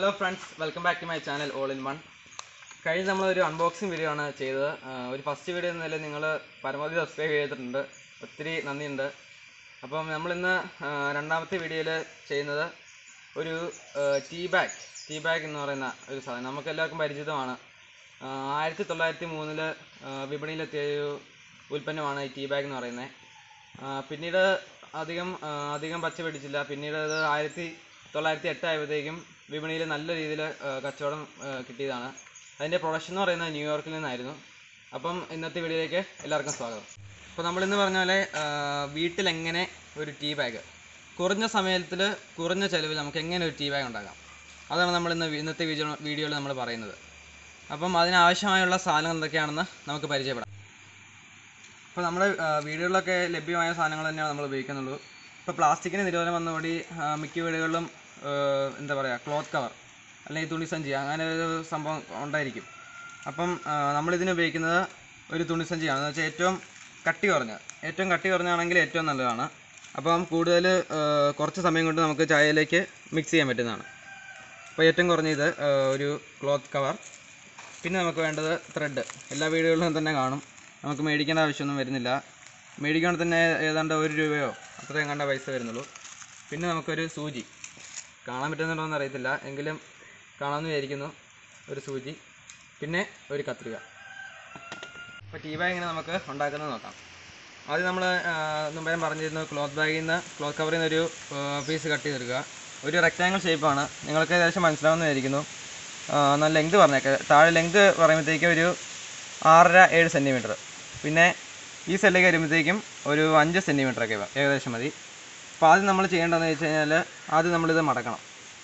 Hello friends welcome back to my channel all in one കഴിഞ്ഞ നമ്മളൊരു unboxing video ആണ് ചെയ്തത് ആ, ഒരു ഫസ്റ്റ് വീഡിയോ എന്ന നിലയിൽ നിങ്ങൾ പരമാവധി സബ്സ്ക്രൈബ് ചെയ്തിട്ടുണ്ട് ഒത്തിരി നന്ദിയുണ്ട് അപ്പം നമ്മളിന്ന് ആ, രണ്ടാമത്തെ വീഡിയോയിൽ ചെയ്യുന്നത് ഒരു ടീ ബാഗ് ടീ ബാഗ് എന്ന് പറയുന്ന ഒരു സാധനം നമുക്ക് എല്ലാവർക്കും പരിചിതമാണ് ആ, ആയിരത്തി തൊള്ളായിരത്തി മൂന്നിൽ വിപണിയിലെത്തിയ ഒരു ഉൽപ്പന്നമാണ് ഈ ടീ ബാഗ് എന്ന് പറയുന്നത് ആ, പിന്നീട് അധികം ആ, അധികം പച്ച പിടിച്ചില്ല പിന്നീട് അത് ആയിരത്തി തൊള്ളായിരത്തി എട്ട് ആയപ്പോഴത്തേക്കും വിപണിയിൽ നല്ല രീതിയിൽ കച്ചവടം ആ, കിട്ടിയതാണ് അതിൻ്റെ പ്രൊഡക്ഷൻ എന്ന് പറയുന്നത് ന്യൂയോർക്കിൽ നിന്നായിരുന്നു അപ്പം ഇന്നത്തെ വീഡിയോയിലേക്ക് എല്ലാവർക്കും സ്വാഗതം അപ്പോൾ നമ്മളിന്ന് പറഞ്ഞ പോലെ ആ, വീട്ടിലെങ്ങനെ ഒരു ടീ ബാഗ് കുറഞ്ഞ സമയത്തിൽ കുറഞ്ഞ ചിലവിൽ നമുക്ക് എങ്ങനെ ഒരു ടീ ബാഗ് ഉണ്ടാക്കാം അതാണ് നമ്മൾ ഇന്ന് വി- ഇന്നത്തെ വീഡിയോ വീഡിയോയിൽ നമ്മൾ പറയുന്നത് അപ്പം അതിനാവശ്യമായുള്ള സാധനങ്ങൾ എന്തൊക്കെയാണെന്ന് നമുക്ക് പരിചയപ്പെടാം ഇപ്പോൾ നമ്മുടെ വീടുകളിലൊക്കെ ലഭ്യമായ സാധനങ്ങൾ തന്നെയാണ് നമ്മൾ ഉപയോഗിക്കുന്നുള്ളൂ ഇപ്പോൾ പ്ലാസ്റ്റിക്കിന് നിരോധനം വന്നതോടെ ആ, മിക്ക വീടുകളിലും ആ, എന്താ പറയുക ക്ലോത്ത് കവർ അല്ലെങ്കിൽ തുണിസഞ്ചി അങ്ങനെ ഒരു സംഭവം ഉണ്ടായിരിക്കും അപ്പം ആ, നമ്മളിതിന് ഉപയോഗിക്കുന്നത് ഒരു തുണിസഞ്ചിയാണ് എന്ന് വെച്ചാൽ ഏറ്റവും കട്ടി കുറഞ്ഞ ഏറ്റവും കട്ടി കുറഞ്ഞാണെങ്കിൽ ഏറ്റവും നല്ലതാണ് അപ്പം കൂടുതൽ കുറച്ച് സമയം കൊണ്ട് നമുക്ക് ചായയിലേക്ക് മിക്സ് ചെയ്യാൻ പറ്റുന്നതാണ് അപ്പോൾ ഏറ്റവും കുറഞ്ഞ ഇത് ആ, ഒരു ക്ലോത്ത് കവർ പിന്നെ നമുക്ക് വേണ്ടത് ത്രെഡ് എല്ലാ വീടുകളിലും തന്നെ കാണും നമുക്ക് മേടിക്കേണ്ട ആവശ്യമൊന്നും വരുന്നില്ല മേടിക്കുകയാണെങ്കിൽ തന്നെ ഏതാണ്ട് ഒരു രൂപയോ അത്രയും കണ്ട പൈസ വരുന്നുള്ളൂ പിന്നെ നമുക്കൊരു സൂചി കാണാൻ പറ്റുന്നുണ്ടോ എന്ന് അറിയത്തില്ല എങ്കിലും കാണാമെന്ന് വിചാരിക്കുന്നു ഒരു സൂചി പിന്നെ ഒരു കത്രിക അപ്പോൾ ടീ ബാഗ് ഇങ്ങനെ നമുക്ക് ഉണ്ടാക്കുന്നത് നോക്കാം ആദ്യം നമ്മൾ മുമ്പേ പറഞ്ഞിരുന്നു ക്ലോത്ത് ബാഗിൽ നിന്ന് ക്ലോത്ത് കവറിൽ നിന്ന് ഒരു പീസ് കട്ട് ചെയ്തെടുക്കുക ഒരു റെക്റ്റാങ്കിൾ ഷേപ്പാണ് നിങ്ങൾക്ക് ഏകദേശം മനസ്സിലാവുന്നതായിരിക്കുന്നു ആ, എന്നാൽ ലെങ്ത് പറഞ്ഞേക്കാം താഴെ ലെങ്ത് പറയുമ്പോഴത്തേക്കും ഒരു ആറര ഏഴ് സെൻറ്റിമീറ്റർ പിന്നെ ഈ സൈഡിലേക്ക് വരുമ്പോഴത്തേക്കും ഒരു അഞ്ച് സെൻറ്റിമീറ്റർ ഒക്കെ ഏകദേശം മതി അപ്പോൾ ആദ്യം നമ്മൾ ചെയ്യേണ്ടതെന്ന് വെച്ച് കഴിഞ്ഞാൽ ആദ്യം നമ്മളിത് മടക്കണം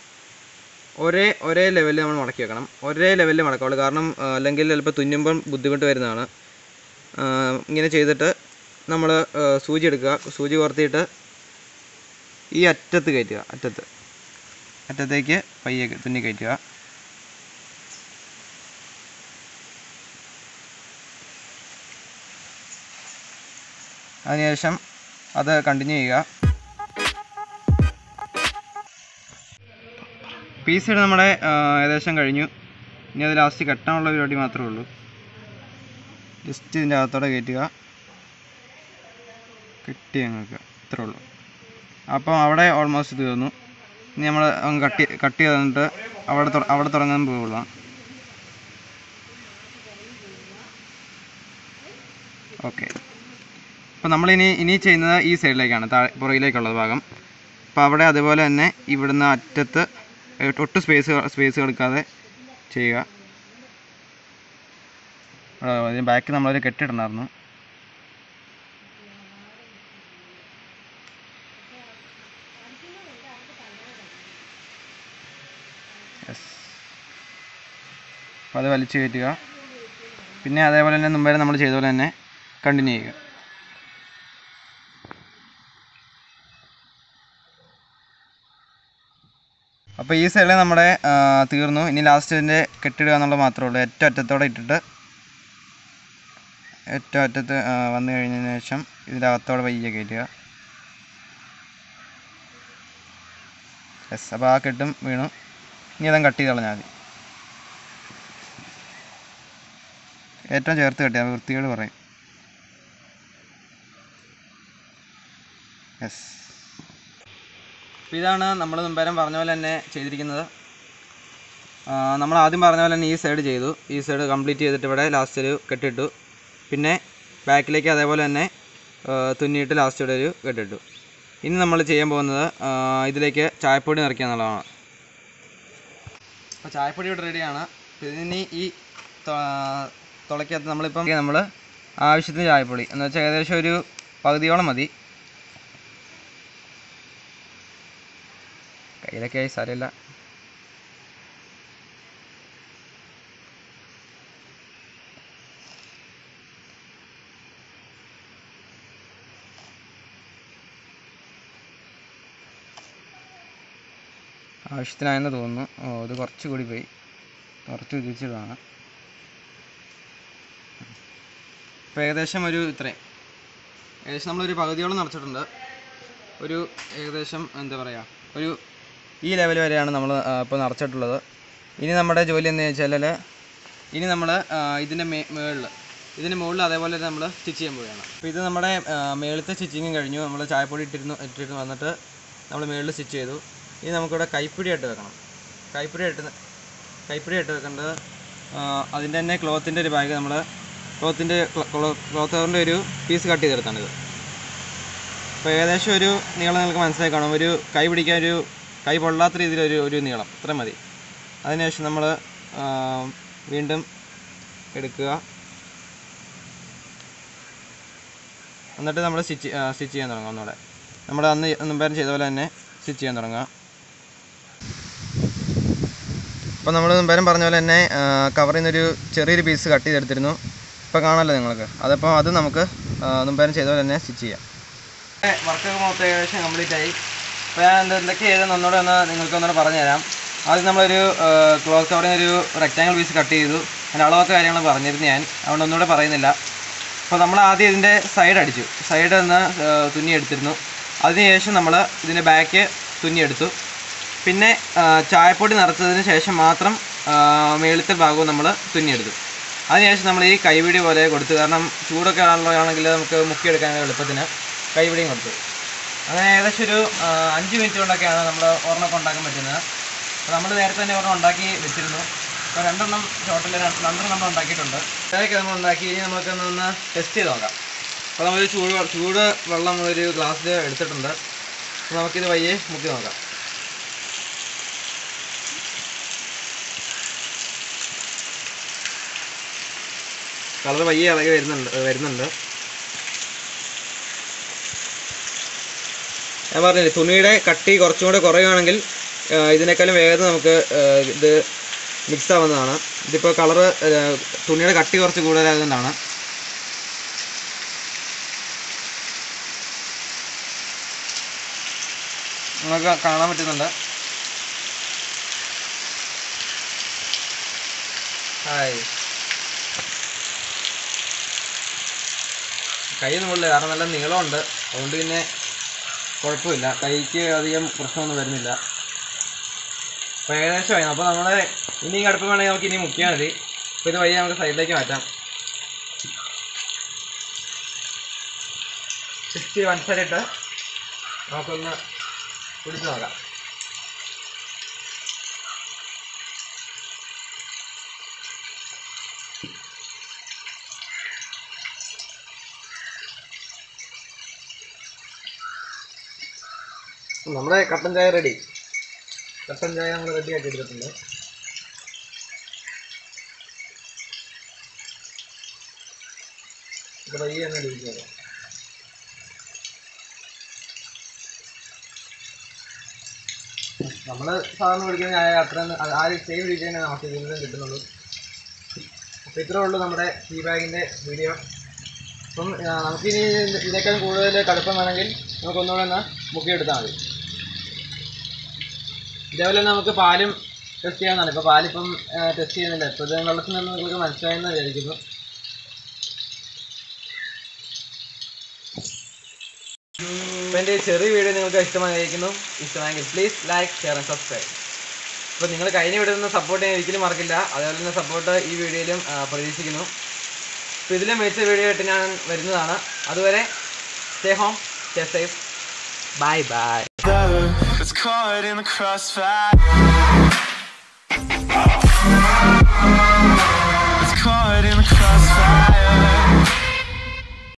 ഒരേ ഒരേ ലെവലിൽ നമ്മൾ മടക്കി വെക്കണം ഒരേ ലെവലിൽ മടക്കാവുള്ളൂ കാരണം ആ, അല്ലെങ്കിൽ ചിലപ്പോൾ തുന്നുമ്പം ബുദ്ധിമുട്ട് വരുന്നതാണ് ആ, ഇങ്ങനെ ചെയ്തിട്ട് നമ്മൾ സൂചി എടുക്കുക സൂചി കോർത്തിയിട്ട് ഈ അറ്റത്ത് കയറ്റുക അറ്റത്ത് അറ്റത്തേക്ക് പയ്യെ തുന്നി കയറ്റുക അതിനുശേഷം അത് കണ്ടിന്യൂ ചെയ്യുക പീസ് ഇട നമ്മുടെ ആ, ഏകദേശം കഴിഞ്ഞു ഇനി അത് ലാസ്റ്റ് കെട്ടാനുള്ള പരിപാടി മാത്രമേ ഉള്ളൂ ജസ്റ്റ് ഇതിൻ്റെ അകത്തോടെ കയറ്റുക കെട്ടി അങ്ങ് വെക്കുക ഇത്രേ ഉള്ളൂ അപ്പം അവിടെ ഓൾമോസ്റ്റ് തീർന്നു ഇനി നമ്മൾ അങ്ങ് കട്ടി കട്ട് ചെയ്ത് തന്നിട്ട് അവിടെ തൊ- അവിടെ തുടങ്ങാൻ പോകുള്ളൂ ഓക്കെ അപ്പോൾ നമ്മളിനി ഇനി ചെയ്യുന്നത് ഈ സൈഡിലേക്കാണ് താഴെ പുറകിലേക്കുള്ളത് ഭാഗം അപ്പോൾ അവിടെ അതുപോലെ തന്നെ ഇവിടുന്ന് അറ്റത്ത് ഒട്ടും സ്പേസ് സ്പേസ് കൊടുക്കാതെ ചെയ്യുക ആ, അതിന് ബാക്കിൽ നമ്മളൊരു കെട്ടിടണമായിരുന്നു യെസ് അപ്പോൾ അത് വലിച്ചു കയറ്റുക പിന്നെ അതേപോലെ തന്നെ മുമ്പേ നമ്മൾ ചെയ്ത പോലെ തന്നെ കണ്ടിന്യൂ ചെയ്യുക അപ്പോൾ ഈ സൈഡിൽ നമ്മുടെ ആ, തീർന്നു ഇനി ലാസ്റ്റ് ഇതിൻ്റെ കെട്ടിടുക എന്നുള്ളത് മാത്രമേ ഉള്ളൂ ഏറ്റവും അറ്റത്തോടെ ഇട്ടിട്ട് ഏറ്റവും അറ്റത്ത് ആ, വന്നു കഴിഞ്ഞതിന് ശേഷം ഇതിൻ്റെ അകത്തോടെ പയ്യെ കയറ്റുക യെസ് അപ്പോൾ ആ കെട്ടും വീണു ഇനി അതങ്ങ് കട്ട് ചെയ്ത് കളഞ്ഞാൽ മതി ഏറ്റവും ചേർത്ത് കെട്ടിയാൽ വൃത്തികേട് പറയും യെസ് അപ്പോൾ ഇതാണ് നമ്മൾ മുമ്പേരം പറഞ്ഞ പോലെ തന്നെ ചെയ്തിരിക്കുന്നത് ആ, നമ്മൾ ആദ്യം പറഞ്ഞ പോലെ തന്നെ ഈ സൈഡ് ചെയ്തു ഈ സൈഡ് കംപ്ലീറ്റ് ചെയ്തിട്ട് ഇവിടെ ലാസ്റ്റ് ഒരു കെട്ടിട്ടു പിന്നെ ബാക്കിലേക്ക് അതേപോലെ തന്നെ ആ, തുന്നിയിട്ട് ലാസ്റ്റ് ഇവിടെ ഒരു കെട്ടിട്ടു ഇനി നമ്മൾ ചെയ്യാൻ പോകുന്നത് ആ, ഇതിലേക്ക് ചായപ്പൊടി നിറയ്ക്കുക എന്നുള്ളതാണ് അപ്പോൾ ചായപ്പൊടി ഇവിടെ റെഡിയാണ് ഇനി ഈ തൊ- തുളയ്ക്കകത്ത് നമ്മളിപ്പം നമ്മൾ ആവശ്യത്തിന് ചായപ്പൊടി എന്ന് വെച്ചാൽ ഏകദേശം ഒരു പകുതിയോളം മതി കയ്യിലൊക്കെ ആയി സ്ഥലമില്ല ആവശ്യത്തിനായെന്ന് തോന്നുന്നു ഓ ഇത് കുറച്ച് കൂടി പോയി കുറച്ച് ഉദിച്ചിടാണ് ഇപ്പോൾ ഏകദേശം ഒരു ഇത്രയും ഏകദേശം നമ്മളൊരു പകുതിയോളം നിറച്ചിട്ടുണ്ട് ഒരു ഏകദേശം എന്താ പറയുക ഒരു ഈ ലെവൽ വരെയാണ് നമ്മൾ ഇപ്പോൾ നിറച്ചിട്ടുള്ളത് ഇനി നമ്മുടെ ജോലി എന്ന് വെച്ചാൽ ഇനി നമ്മൾ ഇതിൻ്റെ മേ മുകളിൽ ഇതിൻ്റെ മുകളിൽ അതേപോലെ നമ്മൾ സ്റ്റിച്ച് ചെയ്യാൻ പോവുകയാണ് അപ്പോൾ ഇത് നമ്മുടെ ആ, മേളത്തെ സ്റ്റിച്ചിങ്ങും കഴിഞ്ഞു നമ്മൾ ചായപ്പൊടി ഇട്ടിരുന്നു ഇട്ടിരുന്നു വന്നിട്ട് നമ്മൾ മേളിൽ സ്റ്റിച്ച് ചെയ്തു ഇനി നമുക്കിവിടെ കൈപ്പിടി ആയിട്ട് വെക്കണം കൈപ്പിടി ആയിട്ട് കൈപ്പിടി ആയിട്ട് വെക്കേണ്ടത് ആ, അതിൻ്റെ തന്നെ ക്ലോത്തിൻ്റെ ഒരു ബാഗ് നമ്മൾ ക്ലോത്തിൻ്റെ ക്ലോത്ത് കവറിൻ്റെ ഒരു പീസ് കട്ട് ചെയ്തെടുത്താണിത് അപ്പോൾ ഏകദേശം ഒരു നീളം നിങ്ങൾക്ക് മനസ്സിലായി കാണും ഒരു കൈ പിടിക്കാൻ ഒരു കൈ പൊള്ളാത്ത രീതിയിൽ ഒരു ഒരു നീളം ഇത്ര മതി അതിനുശേഷം നമ്മൾ വീണ്ടും എടുക്കുക എന്നിട്ട് നമ്മൾ സ്റ്റിച്ച് സ്റ്റിച്ച് ചെയ്യാൻ തുടങ്ങും ഒന്നുകൂടെ നമ്മൾ അന്ന് മുമ്പേരം ചെയ്ത പോലെ തന്നെ സ്റ്റിച്ച് ചെയ്യാൻ തുടങ്ങുക അപ്പോൾ നമ്മൾ മുമ്പേരം പറഞ്ഞ പോലെ തന്നെ കവറിൽ നിന്നൊരു ചെറിയൊരു പീസ് കട്ട് ചെയ്തെടുത്തിരുന്നു ഇപ്പോൾ കാണാമല്ലോ നിങ്ങൾക്ക് അതപ്പോൾ അത് നമുക്ക് മുമ്പേരം ചെയ്ത പോലെ തന്നെ സ്റ്റിച്ച് ചെയ്യാം വർക്കൊക്കെ മൊത്തം ഏകദേശം കംപ്ലീറ്റ് ആയി അപ്പോൾ ഞാൻ എന്ത് എന്തൊക്കെ ചെയ്തെന്ന് ഒന്നുകൂടെ ഒന്ന് നിങ്ങൾക്ക് ഒന്നുകൂടെ പറഞ്ഞുതരാം ആദ്യം നമ്മളൊരു ക്ലോത്ത് കവറിൽ ഒരു റെക്റ്റാങ്കിൾ പീസ് കട്ട് ചെയ്തു അതിൻ്റെ അളവൊക്കെ കാര്യങ്ങൾ പറഞ്ഞിരുന്നു ഞാൻ അതുകൊണ്ട് ഒന്നുകൂടെ പറയുന്നില്ല അപ്പോൾ നമ്മൾ ആദ്യം ഇതിൻ്റെ സൈഡ് അടിച്ചു സൈഡ് ഒന്ന് തുന്നി എടുത്തിരുന്നു അതിനുശേഷം നമ്മൾ ഇതിൻ്റെ ബാക്ക് തുന്നിയെടുത്തു പിന്നെ ആ, ചായപ്പൊടി നിറച്ചതിന് ശേഷം മാത്രം ആ, മേളിത്തെ ഭാഗവും നമ്മൾ തുന്നിയെടുത്തു അതിനുശേഷം നമ്മൾ ഈ കൈപിടി പോലെ കൊടുത്തു കാരണം ചൂടൊക്കെ ആണുള്ളതാണെങ്കിൽ നമുക്ക് മുക്കിയെടുക്കാൻ എളുപ്പത്തിന് കൈപിടിയും കൊടുത്തു അങ്ങനെ ഏകദേശം ഒരു ആ, അഞ്ച് മിനിറ്റ് കൊണ്ടൊക്കെയാണ് നമ്മൾ ഒരെണ്ണമൊക്കെ ഉണ്ടാക്കാൻ പറ്റുന്നത് അപ്പോൾ നമ്മൾ നേരത്തെ തന്നെ ഒരെണ്ണം ഉണ്ടാക്കി വെച്ചിരുന്നു അപ്പോൾ രണ്ടെണ്ണം ടോട്ടൽ രണ്ടെണ്ണം നമ്മൾ ഉണ്ടാക്കിയിട്ടുണ്ട് ഇതൊക്കെ നമ്മൾ ഉണ്ടാക്കി ഇനി നമുക്കൊന്ന് ഒന്ന് ടെസ്റ്റ് ചെയ്ത് നോക്കാം അപ്പോൾ നമ്മളൊരു ചൂട് വെ- ചൂട് വെള്ളം ഒരു ഗ്ലാസ്സിൽ എടുത്തിട്ടുണ്ട് അപ്പോൾ നമുക്കിത് വയ്യെ മുക്കി നോക്കാം കളർ വയ്യെ ഇളകി വരുന്നുണ്ട് ഏ, വരുന്നുണ്ട് ഞാൻ പറഞ്ഞില്ലേ തുണിയുടെ കട്ടി കുറച്ചും കൂടെ കുറയുകയാണെങ്കിൽ ആ, ഇതിനേക്കാളും വേഗം നമുക്ക് ആ, ഇത് മിക്സ് ആവുന്നതാണ് ഇതിപ്പോൾ കളറ് തുണിയുടെ കട്ടി കുറച്ച് കൂടുതലായതുകൊണ്ടാണ് നിങ്ങൾക്ക് കാണാൻ പറ്റുന്നുണ്ട് ഹായ് കൈ മുകളിൽ കാരണം നല്ല നീളമുണ്ട് അതുകൊണ്ട് പിന്നെ കുഴപ്പമില്ല കൈക്ക് അധികം പ്രശ്നമൊന്നും വരുന്നില്ല അപ്പോൾ ഏകദേശമായി അപ്പോൾ നമ്മൾ ഇനി കടുപ്പ് വേണമെങ്കിൽ നമുക്ക് ഇനി മുക്കിയാൽ മതി അപ്പോൾ ഇത് വയ്യ നമുക്ക് സൈഡിലേക്ക് മാറ്റാം ഇച്ചിരി മനസ്സിലായിട്ട് നമുക്കൊന്ന് പിടിച്ച് നോക്കാം നമ്മുടെ കട്ടൻ ചായ റെഡി കട്ടൻ ചായ നമ്മൾ റെഡി ആക്കി എടുത്തിട്ടുണ്ട് ഇത് പയ്യെ ഒന്ന് ഇരിക്കുക നമ്മൾ സാധാരണ കുടിക്കുന്ന ചായ അത്ര ആ ഒരു സെയിം രീതി തന്നെ നമുക്ക് ഇതിൽ നിന്നും കിട്ടുന്നുള്ളൂ അപ്പോൾ ഇത്രേ ഉള്ളൂ നമ്മുടെ ടീ ബാഗിൻ്റെ വീഡിയോ അപ്പം ആ, നമുക്കിനി ഇത് ഇതിനേക്കാളും കൂടുതൽ കടുപ്പം വേണമെങ്കിൽ നമുക്ക് ഒന്നുകൂടെ ഒന്ന് മുക്കിയെടുത്താൽ മതി ഇതേപോലെ തന്നെ നമുക്ക് പാലും ടെസ്റ്റ് ചെയ്യാവുന്നതാണ് ഇപ്പോൾ പാലിപ്പം ടെസ്റ്റ് ചെയ്യുന്നില്ല ഇപ്പോൾ ഇത് വെള്ളത്തിൽ നിന്ന് നിങ്ങൾക്ക് മനസ്സിലായെന്ന് വിചാരിക്കുന്നു അപ്പോൾ എൻ്റെ ഈ ചെറിയ വീഡിയോ നിങ്ങൾക്ക് ഇഷ്ടമായിരിക്കുന്നു ഇഷ്ടമായെങ്കിൽ please like share and subscribe അപ്പോൾ നിങ്ങൾ കഴിഞ്ഞ വീഡിയോ നിന്ന് സപ്പോർട്ട് ചെയ്യാൻ ഒരിക്കലും മറക്കില്ല അതേപോലെ തന്നെ സപ്പോർട്ട് ഈ വീഡിയോയിലും ആ, പ്രതീക്ഷിക്കുന്നു അപ്പോൾ ഇതിലും മികച്ച വീഡിയോ ആയിട്ട് ഞാൻ വരുന്നതാണ് അതുവരെ stay home stay safe bye bye It's caught in the crossfire.